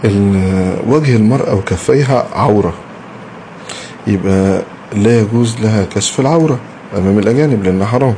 ال- وجه المرأة وكفيها عورة يبقى لا يجوز لها كشف العورة أمام الأجانب لأنها حرام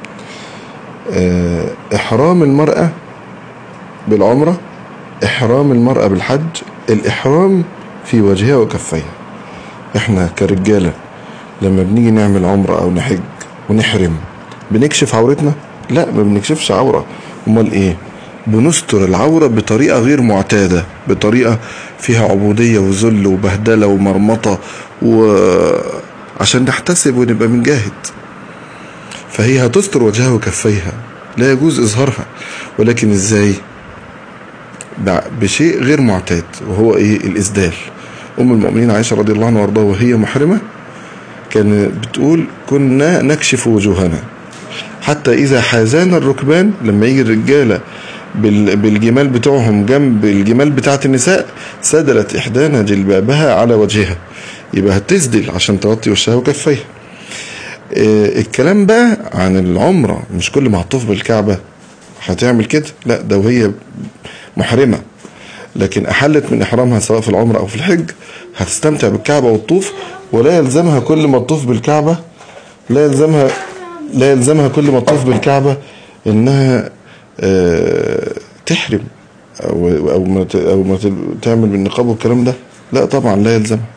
آه، إحرام المرأة بالعمرة إحرام المرأة بالحج الإحرام في وجهها وكفيها إحنا كرجالة لما بنيجي نعمل عمرة أو نحج ونحرم بنكشف عورتنا لا ما بنكشفش عورة امال ايه بنستر العورة بطريقة غير معتادة بطريقة فيها عبودية وذل وبهدلة ومرمطة وعشان نحتسب ونبقى بنجاهد فهي هتستر وجهها وكفيها لا يجوز إظهارها ولكن إزاي بع- بشيء غير معتاد وهو إيه الإسدال أم المؤمنين عائشة رضي الله عنها وارضاها وهي محرمة كانت بتقول كنا نكشف وجوهنا حتى إذا حازانا الركبان لما يجي الرجالة بال- بالجمال بتوعهم جنب الجمال بتاعت النساء سدلت إحدانا جلبابها على وجهها يبقى هتسدل عشان تغطي وشها وكفيها آه، الكلام بقى عن العمرة مش كل ما هتطوف بالكعبة هتعمل كده لا ده وهي محرمة لكن أحلت من إحرامها سواء في العمرة أو في الحج هتستمتع بالكعبة والطوف ولا يلزمها كل ما تطوف بالكعبة لا يلزمها لا يلزمها كل ما تطوف بالكعبة إنها آه، تحرم أو أو ما ت- أو ما ت- تعمل بالنقاب والكلام ده لا طبعا لا يلزمها